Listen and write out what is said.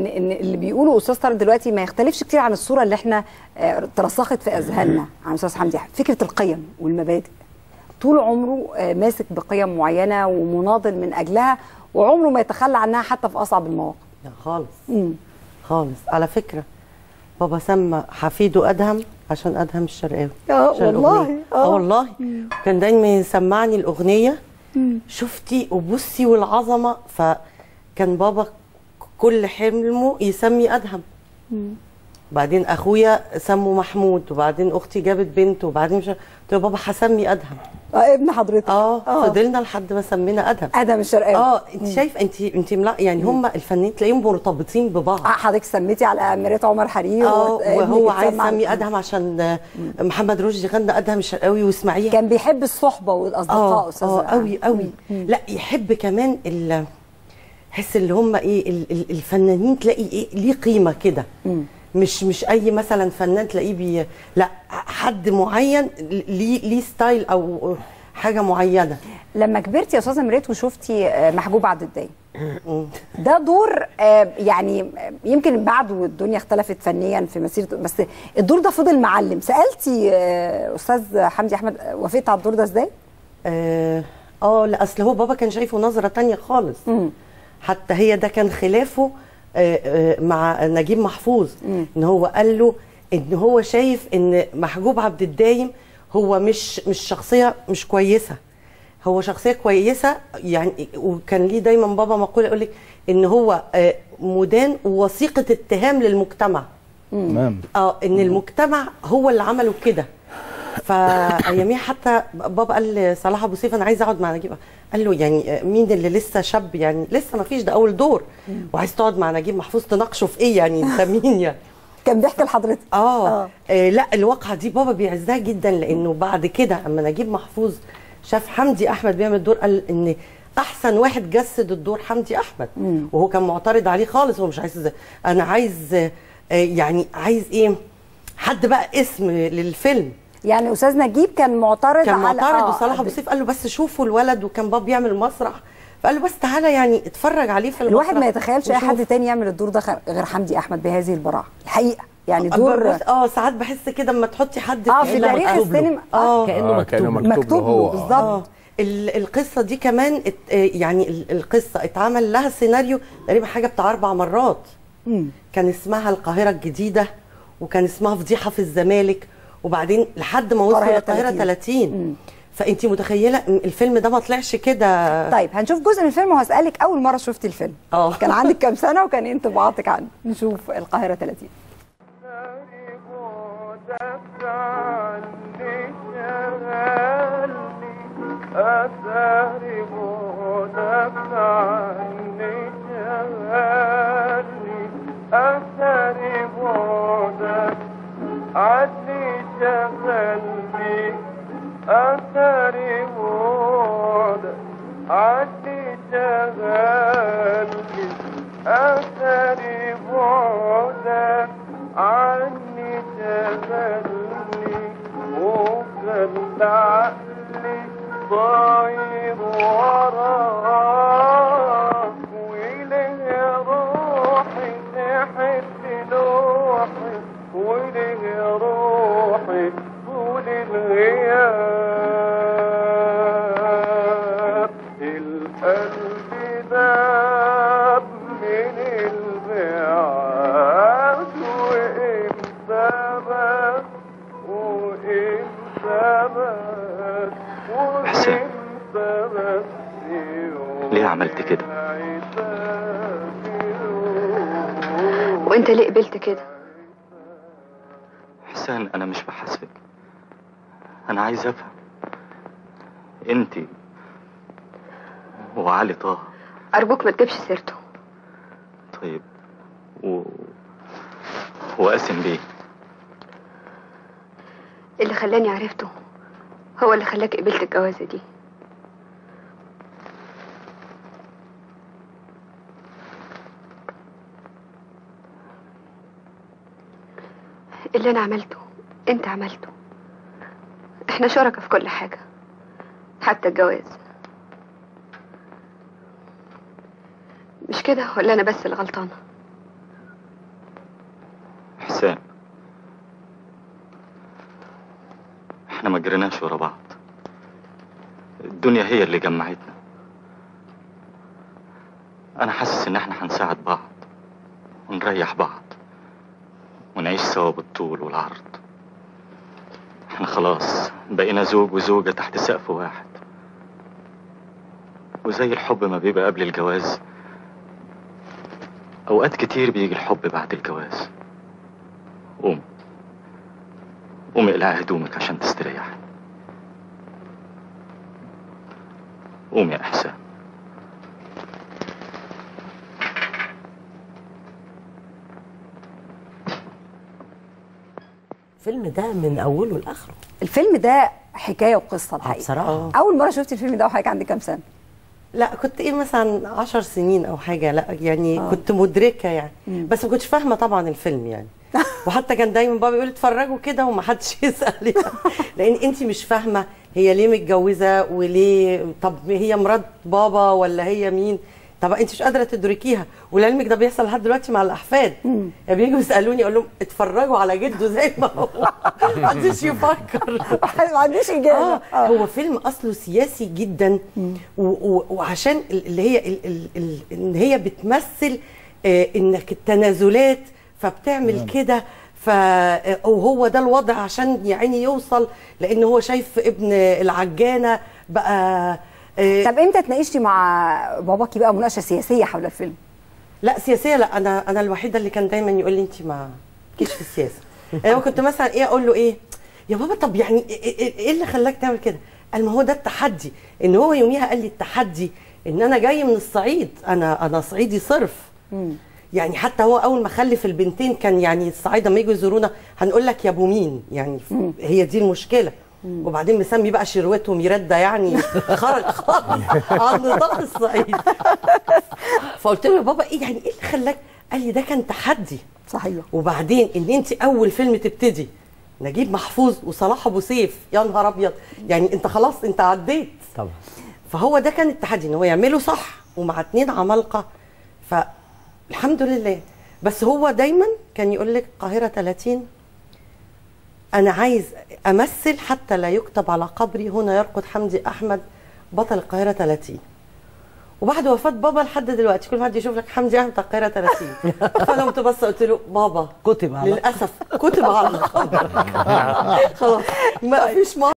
ان ان اللي بيقوله استاذ طارق دلوقتي ما يختلفش كتير عن الصوره اللي احنا آه، ترسخت في اذهاننا عن استاذ حمدي أحمد. فكره القيم والمبادئ طول عمره آه، ماسك بقيم معينه ومناضل من اجلها وعمره ما يتخلى عنها حتى في اصعب المواقف لا خالص مم. خالص على فكره بابا سمى حفيده ادهم عشان ادهم الشرقاوي آه، عشان والله؟ الأغنية. آه. اه والله كان دايما يسمعني الاغنيه شفتي وبصي والعظمه فكان بابا كل حلمه يسمي ادهم بعدين اخويا سموا محمود وبعدين اختي جابت بنت وبعدين مش قلت له بابا هسمي ادهم اه ابن حضرتك اه فضلنا لحد ما سمينا ادهم ادم الشرقاوي اه انت شايف انت انت ملا يعني هم الفنانين تلاقيهم مرتبطين ببعض آه، حضرتك سميتي على اميره عمر حرير اه وابنك وهو عايز اتسمى على- يسمي ادهم عشان آه، محمد رشدي غنى ادهم الشرقاوي واسماعيل كان بيحب الصحبه والاصدقاء اه استاذ اه رائع. قوي قوي لا يحب كمان ال حس اللي هم ايه ال- ال- الفنانين تلاقي ايه ليه قيمه كده مش مش اي مثلا فنان تلاقيه بي لا حد معين ليه ليه ستايل او حاجه معينه لما كبرتي يا استاذه مريت وشفتي آه، محجوب عبد الدايم ده دور آه، يعني آه، يمكن بعده الدنيا اختلفت فنيا في مسيره بس الدور ده فضل معلم سالتي آه، استاذ حمدي احمد آه، وافقت على الدور ده ازاي؟ اه اه لا اصل هو بابا كان شايفه نظره تانية خالص حتى هي ده كان خلافه آه، آه، مع نجيب محفوظ ان هو قال له ان هو شايف ان محجوب عبد الدايم هو مش مش شخصيه مش كويسه هو شخصيه كويسه يعني وكان ليه دايما بابا مقوله يقول لك ان هو آه، مدان ووثيقه اتهام للمجتمع تمام اه ان المجتمع هو اللي عمله كده فاياميها حتى بابا قال لصلاح ابو سيف انا عايز اقعد مع نجيب قال له يعني مين اللي لسه شاب يعني لسه ما فيش ده اول دور وعايز تقعد مع نجيب محفوظ تناقشه في ايه يعني انت مين يعني كان بيحكي لحضرتك آه. آه. اه لا الواقعه دي بابا بيعزها جدا لانه بعد كده اما نجيب محفوظ شاف حمدي احمد بيعمل دور قال ان احسن واحد جسد الدور حمدي احمد وهو كان معترض عليه خالص هو مش عايز انا عايز آه، يعني عايز ايه حد بقى اسم للفيلم يعني استاذ نجيب كان معترض كان على معترض آه، وصلاح ابو سيف قال له بس شوفوا الولد وكان بابا بيعمل مسرح فقال له بس تعالى يعني اتفرج عليه في المسرح الواحد ما يتخيلش اي وشوف. حد تاني يعمل الدور ده خ- غير حمدي احمد بهذه البراعه الحقيقه يعني دور بص- اه ساعات بحس كده اما تحطي حد اه في كأنه تاريخ مكتوب له. السينما اه كانه آه، مكتوب كأنه له. مكتوب له مكتوب له هو. بالظبط اه ال- القصه دي كمان ات آه، يعني ال- القصه اتعمل لها سيناريو تقريبا حاجه بتاع اربع مرات كان اسمها القاهره الجديده وكان اسمها فضيحه في الزمالك وبعدين لحد ما وصل القاهرة القاهره 30. 30 فانت متخيله إن الفيلم ده ما طلعش كده طيب هنشوف جزء من الفيلم وهسالك اول مره شفتي الفيلم اه. كان عندك كام سنه وكان ايه انطباعاتك عنه نشوف القاهره 30 حسين ليه عملت كده وانت ليه قبلت كده حسين انا مش بحاسبك انا عايز افهم انت وعلي طه ارجوك ما تجيبش سيرته طيب و... وقاسم بيه اللي خلاني عرفته هو اللي خلاك قبلت الجوازه دي اللي انا عملته انت عملته احنا شركة في كل حاجة حتى الجواز مش كده ولا انا بس اللي غلطانة احسان احنا ما جريناش ورا بعض الدنيا هي اللي جمعتنا انا حاسس ان احنا هنساعد بعض ونريح بعض ونعيش سوا بالطول والعرض احنا خلاص بقينا زوج وزوجة تحت سقف واحد وزي الحب ما بيبقى قبل الجواز اوقات كتير بيجي الحب بعد الجواز قوم قومي اقلعي هدومك عشان تستريحي قومي يا احسان الفيلم ده من اوله لاخره الفيلم ده حكايه وقصه الحقيقه بصراحة. اول مره شفت الفيلم ده وحضرتك عندك كام سنه لا كنت ايه مثلا عشر سنين او حاجه لا يعني آه. كنت مدركه يعني بس ما كنتش فاهمه طبعا الفيلم يعني وحتى كان دايما بابا يقول اتفرجوا كده وما حدش يسال يعني. لان انت مش فاهمه هي ليه متجوزه وليه طب هي مرات بابا ولا هي مين طب انت مش قادره تدركيها ولعلمك ده بيحصل لحد دلوقتي مع الاحفاد يعني بييجوا يسالوني اقول لهم اتفرجوا على جده زي ما هو ما حدش يفكر ما عنديش اجابه آه. هو فيلم اصله سياسي جدا و و وعشان ال- اللي هي ال ال ال ان هي بتمثل آه انك التنازلات فبتعمل كده ف آه، وهو ده الوضع عشان يعني يوصل لان هو شايف ابن العجانه بقى آه طب امتى اتناقشتي مع باباكي بقى مناقشه سياسيه حول الفيلم لا سياسيه لا انا انا الوحيده اللي كان دايما يقول لي انت ما كيش في السياسه يعني انا كنت مثلا ايه اقول له ايه يا بابا طب يعني ايه إيه- إيه اللي خلاك تعمل كده قال ما هو ده التحدي ان هو يوميها قال لي التحدي ان انا جاي من الصعيد انا انا صعيدي صرف يعني حتى هو اول ما خلف البنتين كان يعني الصعايده لما يجوا يزورونا هنقول لك يا ابو مين يعني هي دي المشكله وبعدين مسمي بقى شروته وميراد ده يعني خرج خالص عن نطاق الصعيد فقلت له يا بابا ايه يعني ايه اللي خلاك قال لي ده كان تحدي صحيح وبعدين ان انت اول فيلم تبتدي نجيب محفوظ وصلاح ابو سيف يا نهار ابيض يعني انت خلاص انت عديت طبعا فهو ده كان التحدي ان هو يعمله صح ومع اتنين عمالقه فالحمد لله بس هو دايما كان يقول لك القاهره 30 انا عايز امثل حتى لا يكتب على قبري هنا يرقد حمدي احمد بطل القاهره 30 وبعد وفاه بابا لحد دلوقتي كل ما حد يشوف لك حمدي احمد القاهره 30 فانا قمت بص قلت له بابا كتب على للاسف كتب على القبر خلاص ما فيش